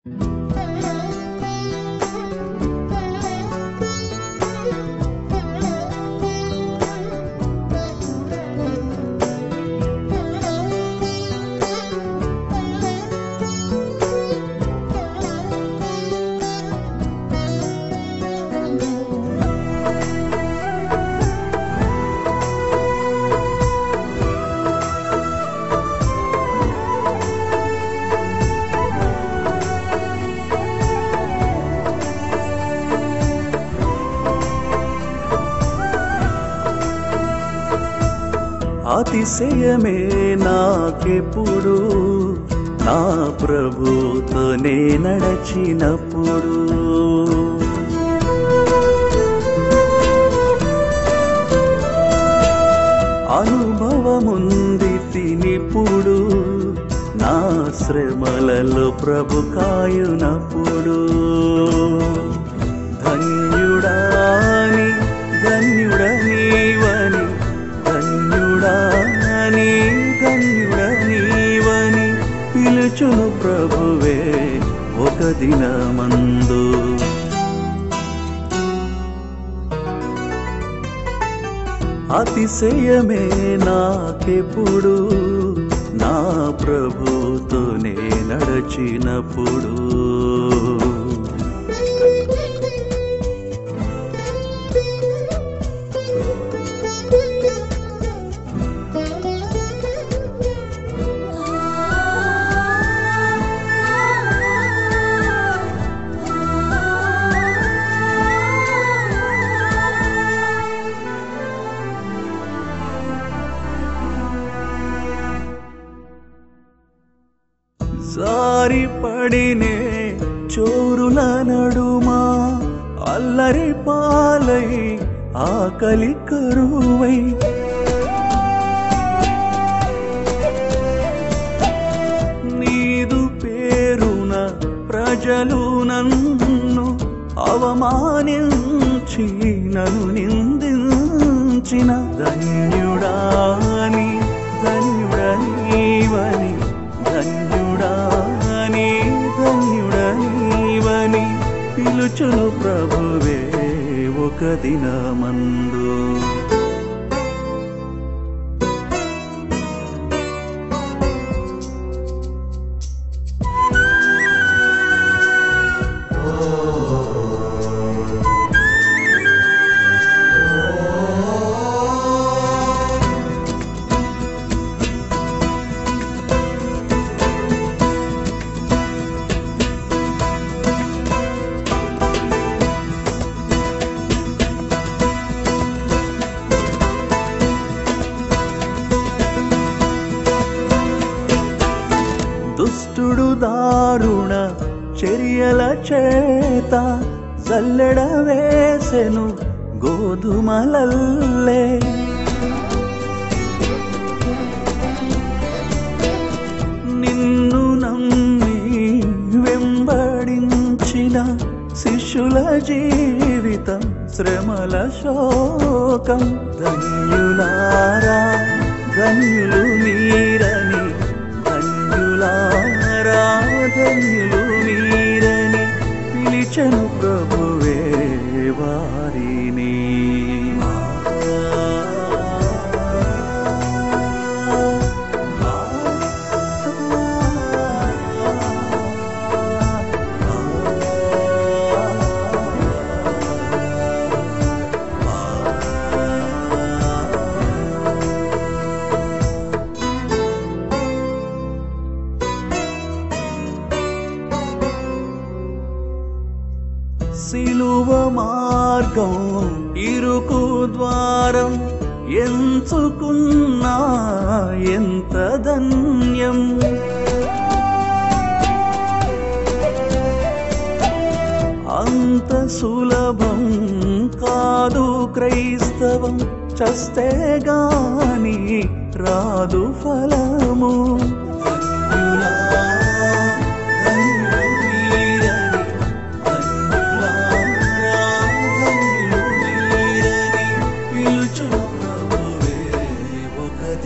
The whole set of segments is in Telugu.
అతిశయమే నాకెప్పుడు నా ప్రభుతోనే నడచినప్పుడు అనుభవముంది తినిప్పుడు నా శ్రమలలో ప్రభు కాయునప్పుడు ధన్యుడాని ధన్యుడనీవని ధన్యుడాని ధన్యుడనీవని పిలుచును ప్రభువే ఒక దినమందు అతిశయమే నాకెప్పుడు నా ప్రభుతోనే నడచినప్పుడు సారి పడినే చోరుల నడుమా అల్లరి పాలై ఆకలి కరువై నీదు పేరున ప్రజలు నన్ను అవమానించి నన్ను నిందించిన ధన్యుడాని ధన్యుడనీవని ధన్యుడాని ధన్యుడనీవని పిలుచును ప్రభువే ఒక దినమందు దుష్టుడు దారుణ చర్యల చేత జల్లెడ వేసెను గోధుమలల్లే నిన్ను నమ్మి వెంబడించిన శిష్యుల జీవితం శ్రమల శోకం ధన్యులారా ధన్యులు మీరని ధన్యులారా ధన్యులు మీరని పిలిచను ప్రభువే వారిని సిలువ మార్గం ఇరుకు ద్వారం ఎంచుకున్నా ఎంత ధన్యం అంత సులభం కాదు క్రైస్తవం చస్తే గాని రాదు ఫలము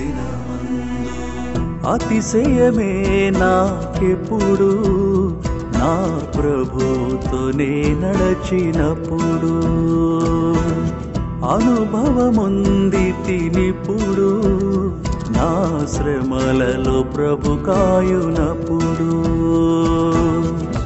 అతిశయమే నాకెప్పుడు నా ప్రభుతోనే నడచినప్పుడు అనుభవముంది తినిప్పుడు నా శ్రమలలో ప్రభు కాయునప్పుడు